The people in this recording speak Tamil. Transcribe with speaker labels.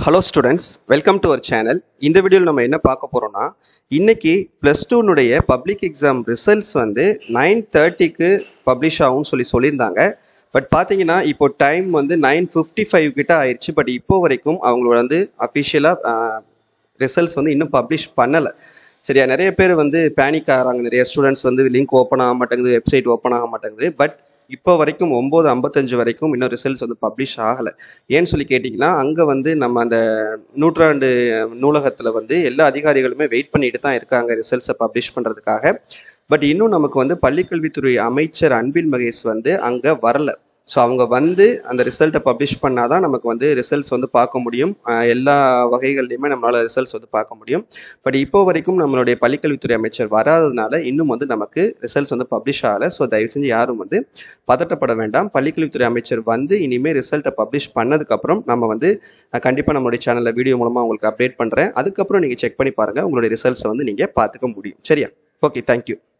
Speaker 1: hello students welcome to our channel இந்த வீடியோவில் நம்ம என்ன பார்க்க போகிறோம்னா இன்னைக்கு ப்ளஸ் டூனுடைய பப்ளிக் எக்ஸாம் ரிசல்ட்ஸ் வந்து நைன் தேர்ட்டிக்கு பப்ளிஷ் ஆகும்னு சொல்லி சொல்லியிருந்தாங்க பட் பார்த்தீங்கன்னா இப்போ டைம் வந்து நைன் ஃபிஃப்டி ஃபைவ் கிட்ட ஆயிடுச்சு பட் இப்போ வரைக்கும் அவங்களோட வந்து அஃபிஷியலாக ரிசல்ட்ஸ் வந்து இன்னும் பப்ளிஷ் பண்ணலை சரியா நிறைய பேர் வந்து பேனிக் ஆகிறாங்க நிறைய ஸ்டூடெண்ட்ஸ் வந்து லிங்க் ஓப்பன் ஆக மாட்டேங்குது வெப்சைட் ஓப்பன் ஆக மாட்டேங்குது பட் இப்போ வரைக்கும் ஒம்பது ஐம்பத்தஞ்சு வரைக்கும் இன்னும் ரிசல்ட்ஸ் வந்து பப்ளிஷ் ஆகலை ஏன்னு சொல்லி கேட்டிங்கன்னா அங்கே வந்து நம்ம அந்த நூற்றாண்டு நூலகத்தில் வந்து எல்லா அதிகாரிகளுமே வெயிட் பண்ணிட்டு தான் இருக்காங்க ரிசல்ட்ஸை பப்ளிஷ் பண்ணுறதுக்காக பட் இன்னும் நமக்கு வந்து பள்ளிக்கல்வித்துறை அமைச்சர் அன்பில் மகேஷ் வந்து அங்கே வரல ஸோ அவங்க வந்து அந்த ரிசல்ட்டை பப்ளிஷ் பண்ணால் தான் நமக்கு வந்து ரிசல்ட்ஸ் வந்து பார்க்க முடியும் அஹ் எல்லா வகைகள்லையுமே நம்மளால் ரிசல்ட்ஸ் வந்து பார்க்க முடியும் பட் இப்போ வரைக்கும் நம்மளுடைய பள்ளிக்கல்வித்துறை அமைச்சர் வராததுனால இன்னும் வந்து நமக்கு ரிசல்ட்ஸ் வந்து பப்ளிஷ் ஆகலை ஸோ தயவு செஞ்சு யாரும் வந்து பதட்டப்பட வேண்டாம் பள்ளிக்கல்வித்துறை அமைச்சர் வந்து இனிமேல் ரிசல்ட்டை பப்ளிஷ் பண்ணதுக்கப்புறம் நம்ம வந்து கண்டிப்பாக நம்மளுடைய சேனலில் வீடியோ மூலமாக உங்களுக்கு அப்டேட் பண்ணுறேன் அதுக்கப்புறம் நீங்கள் செக் பண்ணி பாருங்கள் உங்களுடைய ரிசல்ட்ஸை வந்து நீங்கள் பார்த்துக்க முடியும் சரியா ஓகே தேங்க்யூ